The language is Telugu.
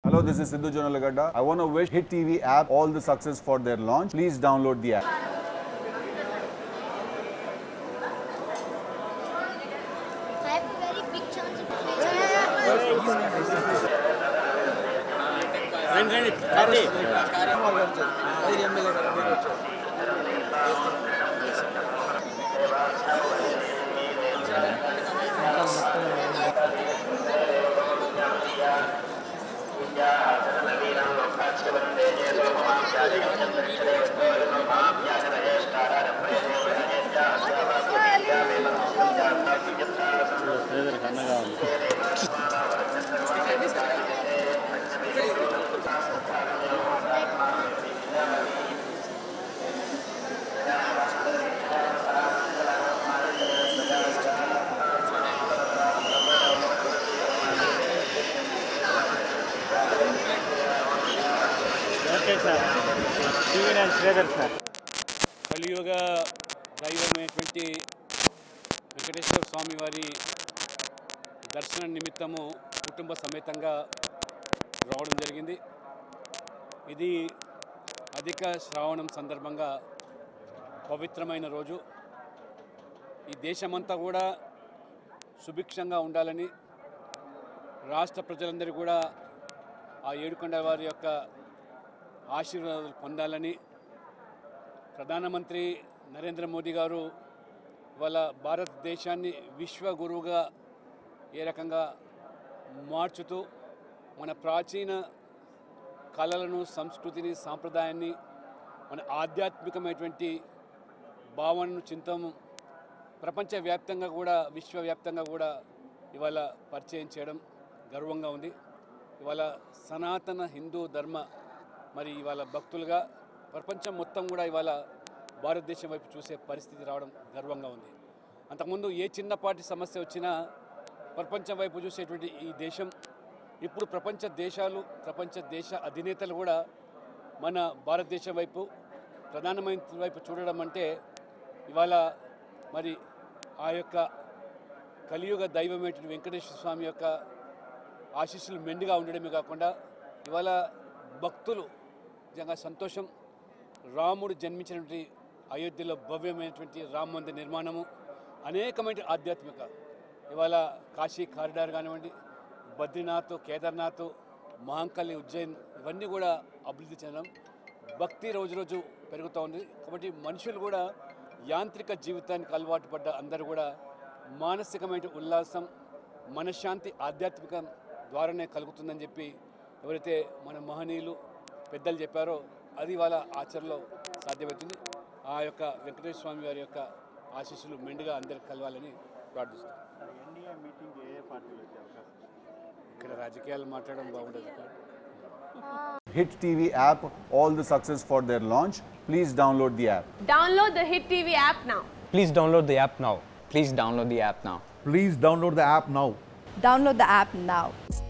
Hello, this is Sidhu Jonalagada. I want to wish Hit TV app all the success for their launch. Please download the app. I have a very big chance of okay sir TV nine Sridhar sir కలియుగ దైవమైనటువంటి వెంకటేశ్వర స్వామి వారి దర్శన నిమిత్తము కుటుంబ సమేతంగా రావడం జరిగింది ఇది అధిక శ్రావణం సందర్భంగా పవిత్రమైన రోజు ఈ దేశమంతా కూడా సుభిక్షంగా ఉండాలని రాష్ట్ర ప్రజలందరూ కూడా ఆ ఏడుకొండ వారి యొక్క ఆశీర్వాదాలు పొందాలని ప్రధానమంత్రి నరేంద్ర మోదీ గారు వాళ్ళ భారతదేశాన్ని విశ్వగురువుగా ఏ రకంగా మార్చుతూ మన ప్రాచీన కళలను సంస్కృతిని సాంప్రదాయాన్ని మన ఆధ్యాత్మికమైనటువంటి భావనను చింతము ప్రపంచవ్యాప్తంగా కూడా విశ్వవ్యాప్తంగా కూడా ఇవాళ పరిచయం చేయడం గర్వంగా ఉంది ఇవాళ సనాతన హిందూ ధర్మ మరి ఇవాళ భక్తులుగా ప్రపంచం మొత్తం కూడా ఇవాళ భారతదేశం వైపు చూసే పరిస్థితి రావడం గర్వంగా ఉంది అంతకుముందు ఏ చిన్నపాటి సమస్య వచ్చినా ప్రపంచం వైపు చూసేటువంటి ఈ దేశం ఇప్పుడు ప్రపంచ దేశాలు ప్రపంచ దేశ అధినేతలు కూడా మన భారతదేశం వైపు ప్రధానమంత్రి వైపు చూడడం అంటే ఇవాళ మరి ఆ యొక్క కలియుగ దైవమైనటువంటి వెంకటేశ్వర స్వామి యొక్క ఆశీస్సులు మెండుగా ఉండడమే కాకుండా ఇవాళ భక్తులు నిజంగా సంతోషం రాముడు జన్మించినటువంటి అయోధ్యలో భవ్యమైనటువంటి రామ మందిర నిర్మాణము అనేకమైన ఆధ్యాత్మిక ఇవాళ కాశీ కారిడార్ కానివ్వండి బద్రీనాథ్ కేదార్నాథ్ మహాంకలి ఉజ్జయిన్ ఇవన్నీ కూడా అభివృద్ధి చెందడం భక్తి రోజు రోజు పెరుగుతూ ఉంది కాబట్టి మనుషులు కూడా యాంత్రిక జీవితానికి అలవాటు పడ్డ అందరూ కూడా మానసికమైన ఉల్లాసం మనశ్శాంతి ఆధ్యాత్మికం ద్వారానే కలుగుతుందని చెప్పి ఎవరైతే మన మహనీయులు పెద్దలు చెప్పారో అది వాళ్ళ ఆచరణలో సాధ్యమవుతుంది ఆ యొక్క వెంకటేశ్వర స్వామి వారి యొక్క ఆశీస్సులు మెండుగా అందరికి కలవాలని ప్రార్థిస్తున్నాం ఎన్డీఏ మీటింగ్ ఏ ఏ పార్టీలు వచ్చే అవకాశం ఇక్కడ రాజకీయాలు మాట్లాడడం బాగుండదు ఇక్కడ Hit TV app all the success for their launch. Please download the app. Download the Hit TV app now. Please download the app now. Please download the app now. Please download the app now. Download the app now.